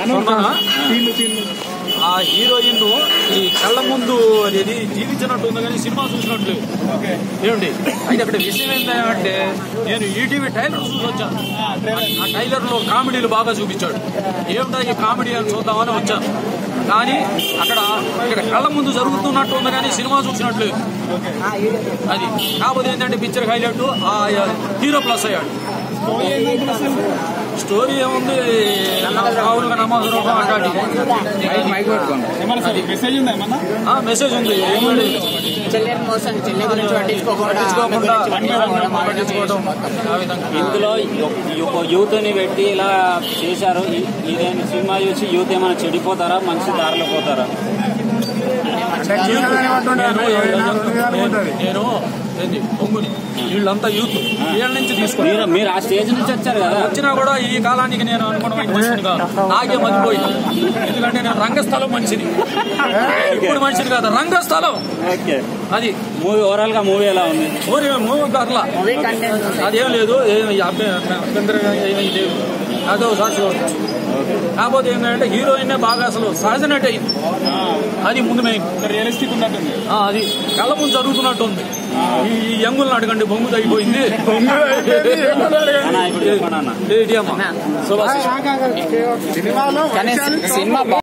సుమనా? ఆ హీరోయిన్ ఈ కళ్ళ ముందు అనేది జీవించినట్టు ఉంది కానీ సినిమా చూసినట్లు లేదు. ఏమండి అయితే అక్కడ విషయం ఏంటంటే నేను ఈటీవీ టైలర్ చూసి వచ్చాను ఆ టైలర్ లో కామెడీలు బాగా చూపించాడు ఏమిటా ఈ కామెడీ అని చూద్దామని వచ్చాను కానీ అక్కడ ఇక్కడ కళ్ళ ముందు జరుగుతున్నట్టు ఉంది కానీ సినిమా చూసినట్లు లేదు. అది కాకపోతే ఏంటంటే పిక్చర్ హైలైట్ ఆ హీరో ప్లస్ అయ్యాడు స్టోరీ ఏముంది మామూలుగా నమాజ్ రూపం అట్లాంటి మెసేజ్ ఉందా ఏమన్నా ఆ, మెసేజ్ ఉంది ఏమీ చెల్లెని మోసం చెల్లె గురించి పట్టించుకోకుండా పట్టించుకోకుండా ఆమె గురించి మాట్లాడడం, పట్టించుకోవడం ఆ విధంగా ఇందులో ఒక యూత్ ని పెట్టి ఇలా చేశారు ఇ- ఇదేం సినిమా చూసి యూత్ ఏమైనా చెడిపోతారా మంచి దారిలో పోతారా నేను నేను ఏంది పొంగుని వీళ్ళంతా యూత్ వీళ్ళ నుంచి తీసుకుని మీరు మీరు ఆ స్టేజ్ నుంచి వచ్చారు కదా వచ్చినా కూడా ఈ కాలానికి నేను అనుకున్నమైన మనిషిని కాదు నాకే మతిపోయింది ఎందుకంటే నేను రంగస్థలం మనిషిని ఇప్పుడు మనిషిని కాదు రంగస్థలం ఓకే అది మూవీ ఓవరాల్ గా మూవీ ఎలా ఉంది మూవీ మూవీ అట్లా మూవీ కంటెంట్ అదేం లేదు ఏమి అభ్య- అభ్యంతరం ఏమీ లేదు అదో సాక్షి కాకపోతే ఏంటంటే హీరోయిన్ బాగా అసలు సహజ నటి అయింది అది ముందు మెయిన్ రియలిస్టిక్ ఉన్నట్టుంది ఆ, అది కళ్ళ ముందు జరుగుతున్నట్టు ఉంది ఈ యంగులను అడగండి బొంగు అయిపోయింది అన్న ఇప్పుడు చెప్పండి అన్న సుభాష్ కానీ సినిమా